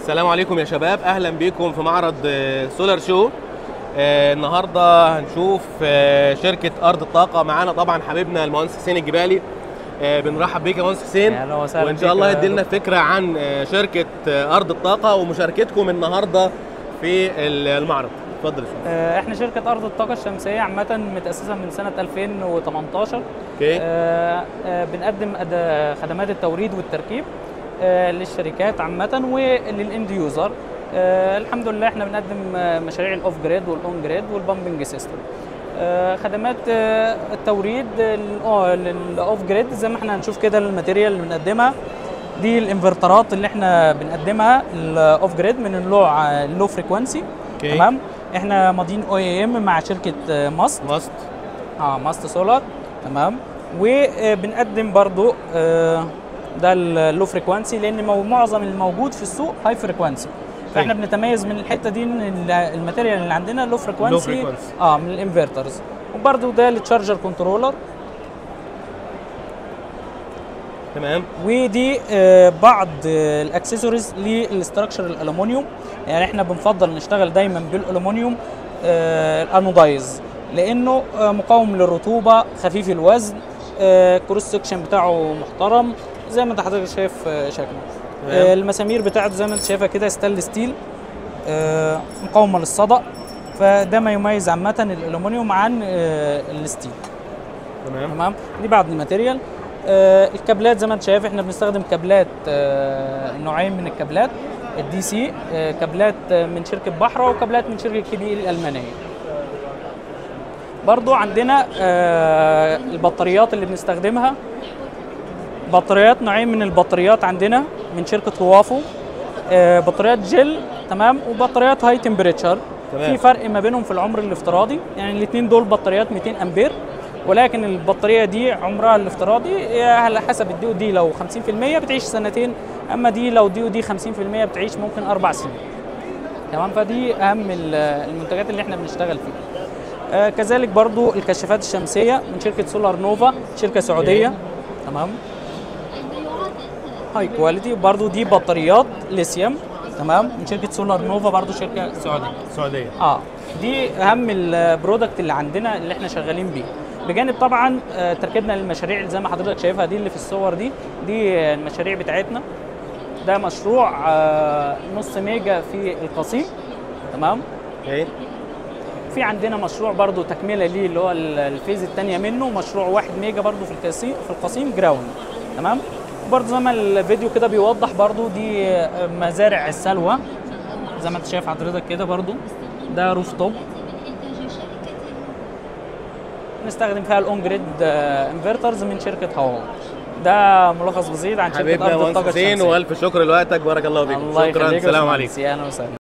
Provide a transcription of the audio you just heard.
السلام عليكم يا شباب اهلا بيكم في معرض آه، سولار شو آه، النهارده هنشوف آه، شركه ارض الطاقه معانا طبعا حبيبنا المهندس حسين الجبالي آه، بنرحب بيك يا مهندس حسين أهلا وسهلا وان شاء بيك الله يا يدي لنا دكتور. فكره عن آه، شركه آه، ارض الطاقه ومشاركتكم النهارده في ال- المعرض اتفضل يا فندم. آه، احنا شركة أرض الطاقة الشمسية عامة متأسسة من سنة 2018 اوكي آه، آه، بنقدم أد- خدمات التوريد والتركيب آه، للشركات عامة وللاند يوزر آه، الحمد لله احنا بنقدم آه، مشاريع الاوف جريد والاون جريد والبامبنج سيستم آه، خدمات آه، التوريد للاوف جريد زي ما احنا هنشوف كده الماتيريال اللي بنقدمها دي الانفرترات اللي احنا بنقدمها الاوف جريد من النوع اللو فريكوانسي اوكي تمام احنا ماضيين او اي ام مع شركه آه، ماست ماست اه ماست سولار تمام وبنقدم برضو آه، ده اللو فريكوانسي لان مو- معظم الموجود في السوق هاي فريكوانسي فاحنا أيوة. بنتميز من الحته دي ان ال- الماتيريال اللي عندنا لو فريكوانسي frequency. اه من الانفرترز وبرضو ده التشارجر كنترولر تمام ودي آه، بعض آه، الاكسسوارز للاستراكشر الالومنيوم يعني احنا بنفضل نشتغل دايما بالالومنيوم آه، الانودايز لانه آه، مقاوم للرطوبه خفيف الوزن آه، الكروس سكشن بتاعه محترم زي ما انت حضرتك شايف آه، شكله تمام. آه، المسامير بتاعته زي ما انت شايفها كده ستانلس ستيل آه، مقاومه للصدأ فده ما يميز عامه الالومنيوم عن آه، الستيل تمام تمام دي بعض الماتيريال آه الكابلات زي ما انت شايف احنا بنستخدم كابلات آه نوعين من الكابلات الدي سي آه كابلات آه، من شركه بحره وكابلات من شركه كي بي الالمانيه برضو عندنا آه البطاريات اللي بنستخدمها بطاريات نوعين من البطاريات عندنا من شركه هوافو آه بطاريات جل تمام وبطاريات هاي تمبريتشر تمام. في فرق ما بينهم في العمر الافتراضي يعني الاثنين دول بطاريات 200 امبير ولكن البطاريه دي عمرها الافتراضي على حسب الدي او دي لو 50% بتعيش سنتين اما دي لو دي او دي 50% بتعيش ممكن اربع سنين تمام فدي اهم ال- المنتجات اللي احنا بنشتغل فيها آه كذلك برضو الكشافات الشمسيه من شركه سولار نوفا شركه سعوديه تمام هاي كواليتي برضو دي بطاريات ليثيوم تمام من شركه سولار نوفا برضو شركه سعوديه السعوديه اه دي اهم البرودكت اللي عندنا اللي احنا شغالين بيه بجانب طبعا آه، تركيبنا للمشاريع اللي زي ما حضرتك شايفها دي اللي في الصور دي دي آه، المشاريع بتاعتنا ده مشروع آه، نص ميجا في القصيم تمام اوكي في عندنا مشروع برضو تكمله ليه اللي هو ال- الفيز الثانيه منه مشروع 1 ميجا برضو في القصيم في القصيم جراوند تمام وبرضو زي ما الفيديو كده بيوضح برضو دي آه، مزارع السلوى زي ما انت شايف حضرتك كده برضو ده روف توب نستخدم فيها الاون جريد انفرترز من شركه هواو ده ملخص بسيط عن شركه حبيبنا يا ارض مهندس الطاقه حسين الشمسيه والف شكر لوقتك بارك الله فيك الله شكرا يخليك يا السلام باشمهندس. عليكم اهلا وسهلا